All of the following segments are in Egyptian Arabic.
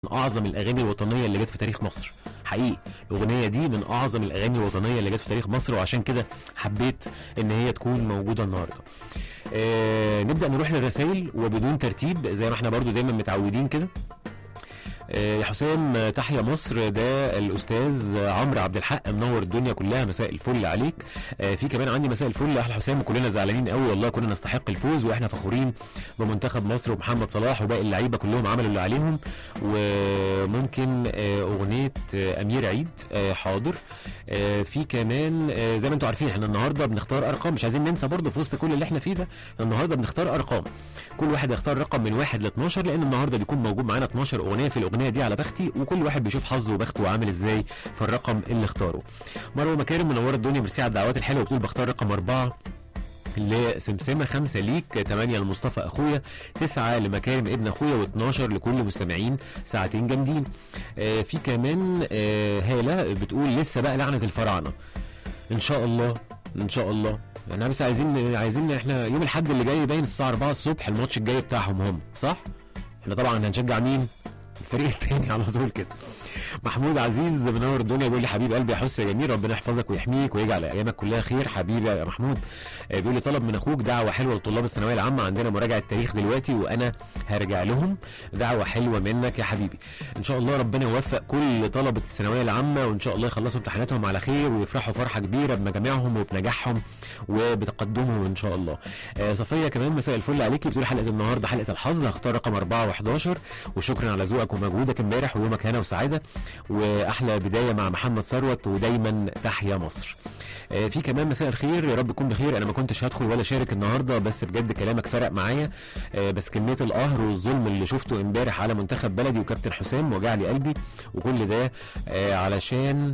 من اعظم الاغاني الوطنيه اللي جت في تاريخ مصر حقيقي الاغنيه دي من اعظم الاغاني الوطنيه اللي جت في تاريخ مصر وعشان كده حبيت ان هي تكون موجوده النهارده آه نبدا نروح للرسائل وبدون ترتيب زي ما احنا برضو دايما متعودين كده آه، يا حسام آه، تحيا مصر ده الاستاذ آه، عمرو عبد الحق منور الدنيا كلها مساء الفل عليك آه، في كمان عندي مساء الفل احلى حسام وكلنا زعلانين قوي والله كنا نستحق الفوز واحنا فخورين بمنتخب مصر ومحمد صلاح وباقي اللعيبه كلهم عملوا اللي عليهم وممكن آه، اغنيه آه، امير عيد آه، حاضر آه، في كمان آه، زي ما انتم عارفين احنا النهارده بنختار ارقام مش عايزين ننسى برضه في وسط كل اللي احنا فيه ده احنا النهارده بنختار ارقام كل واحد يختار رقم من واحد ل 12 لان النهارده بيكون موجود معانا 12 اغنيه في الاغنيه دي على بختي وكل واحد بيشوف حظه وبخته عامل ازاي في الرقم اللي اختاره مروه مكارم منوره الدنيا ميرسي على الدعوات الحلوه بتقول بختار رقم أربعة لسمسمة خمسة ليك تمانية لمصطفى أخويا تسعة لمكارم ابن أخويا و12 لكل مستمعين ساعتين جامدين آه في كمان آه هالة بتقول لسه بقى لعنة الفراعنة إن شاء الله إن شاء الله احنا بس عايزين عايزين احنا يوم الحد اللي جاي باين الساعة 4 الصبح الماتش الجاي بتاعهم هم صح؟ احنا طبعا هنشجع مين؟ الفريق التاني على طول كده محمود عزيز منور الدنيا بيقول لي حبيب قلبي يا حس يا جميل ربنا يحفظك ويحميك ويجعل ايامك كلها خير حبيبي يا محمود آه، بيقول لي طلب من اخوك دعوه حلوه لطلاب الثانويه العامه عندنا مراجعه تاريخ دلوقتي وانا هرجع لهم دعوه حلوه منك يا حبيبي ان شاء الله ربنا يوفق كل طلبه الثانويه العامه وان شاء الله يخلصوا امتحاناتهم على خير ويفرحوا فرحه كبيره بمجاميعهم وبنجاحهم وبتقدمهم ان شاء الله آه، صفيه كمان مساء الفل عليكي بتقول حلقه النهارده حلقه الحظ هختار رقم 4 و11 وشكرا على ذوقك ومجهودك امبارح ويومك هنا وسعاده واحلى بدايه مع محمد ثروت ودايما تحيا مصر آه، في كمان مساء الخير يا رب تكون بخير انا ما كنتش هدخل ولا شارك النهارده بس بجد كلامك فرق معايا آه، بس كميه القهر والظلم اللي شفته امبارح على منتخب بلدي وكابتن حسام وجع لي قلبي وكل ده آه، علشان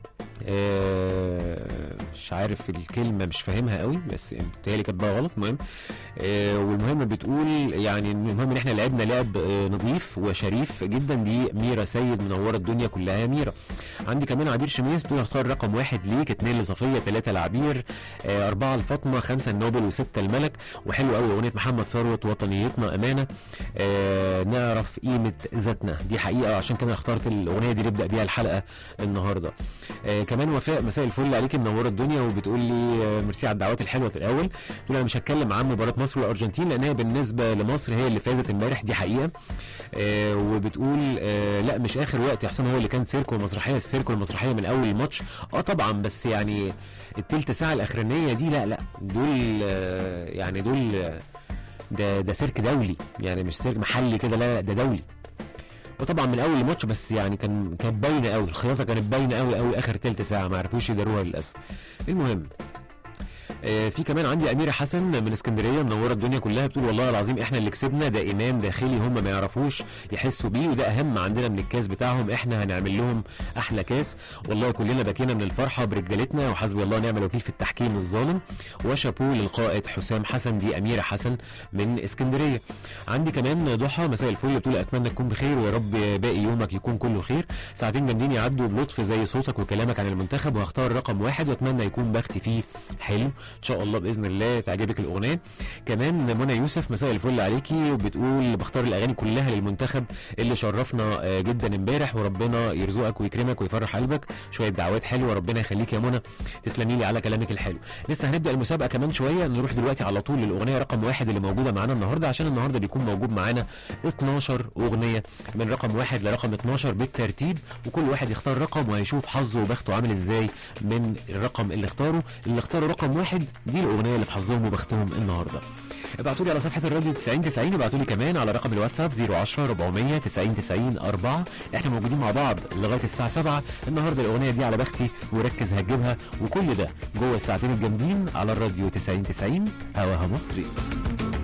آه، مش عارف الكلمه مش فاهمها قوي بس بتهيألي كانت بقى غلط المهم آه، والمهم بتقول يعني المهم ان احنا لعبنا لعب آه، نظيف وشريف جدا دي ميرا سيد منوره الدنيا كلها يا ميرا عندي كمان عبير شميس بتقول هختار رقم واحد ليك اتنين لصفيه ثلاثه لعبير آه، اربعه لفاطمه خمسه النوبل وسته الملك وحلو قوي اغنيه محمد ثروت وطنيتنا امانه آه، نعرف قيمه ذاتنا دي حقيقه عشان كده اخترت الاغنيه دي نبدا بيها الحلقه النهارده آه، كمان وفاء مساء الفل عليك منوره الدنيا وبتقول لي آه، ميرسي على الدعوات الحلوه الاول تقول انا مش هتكلم عن مباراه مصر والارجنتين لان هي بالنسبه لمصر هي اللي فازت امبارح دي حقيقه آه وبتقول آه لا مش اخر وقت يا حسام هو اللي كان سيركو المسرحيه السيركو المسرحيه من اول الماتش اه طبعا بس يعني التلت ساعه الاخرانيه دي لا لا دول آه يعني دول آه، ده ده سيرك دولي يعني مش سيرك محلي كده لا لا ده دولي وطبعا من اول الماتش بس يعني كان كانت باينه قوي الخياطه كانت باينه قوي قوي اخر تلت ساعه ما عرفوش يداروها للاسف المهم آه، في كمان عندي اميره حسن من اسكندريه منوره الدنيا كلها بتقول والله العظيم احنا اللي كسبنا ده ايمان داخلي هم ما يعرفوش يحسوا بيه وده اهم عندنا من الكاس بتاعهم احنا هنعمل لهم احلى كاس والله كلنا بكينا من الفرحه برجالتنا وحسبي الله ونعم الوكيل في التحكيم الظالم وشابو للقائد حسام حسن دي اميره حسن من اسكندريه عندي كمان ضحى مساء الفل بتقول اتمنى تكون بخير ويا رب باقي يومك يكون كله خير ساعتين جامدين يعدوا بلطف زي صوتك وكلامك عن المنتخب وهختار رقم واحد واتمنى يكون بختي فيه حلو ان شاء الله باذن الله تعجبك الاغنيه كمان منى يوسف مساء الفل عليكي وبتقول بختار الاغاني كلها للمنتخب اللي شرفنا آه، جدا امبارح وربنا يرزقك ويكرمك ويفرح قلبك شويه دعوات حلوه ربنا يخليك يا منى تسلمي لي على كلامك الحلو لسه هنبدا المسابقه كمان شويه نروح دلوقتي على طول للاغنيه رقم واحد اللي موجوده معانا النهارده عشان النهارده بيكون موجود معانا 12 اغنيه من رقم واحد لرقم 12 بالترتيب وكل واحد يختار رقم وهيشوف حظه وبخته عامل ازاي من الرقم اللي اختاره اللي اختاروا رقم واحد دي الاغنيه اللي في حظهم وبختهم النهارده ابعتوا لي على صفحه الراديو 90 90 ابعتوا لي كمان على رقم الواتساب 010 400 90 90 4 احنا موجودين مع بعض لغايه الساعه 7 النهارده الاغنيه دي على بختي وركز هتجيبها وكل ده جوه الساعتين الجامدين على الراديو 90 90 هواها مصري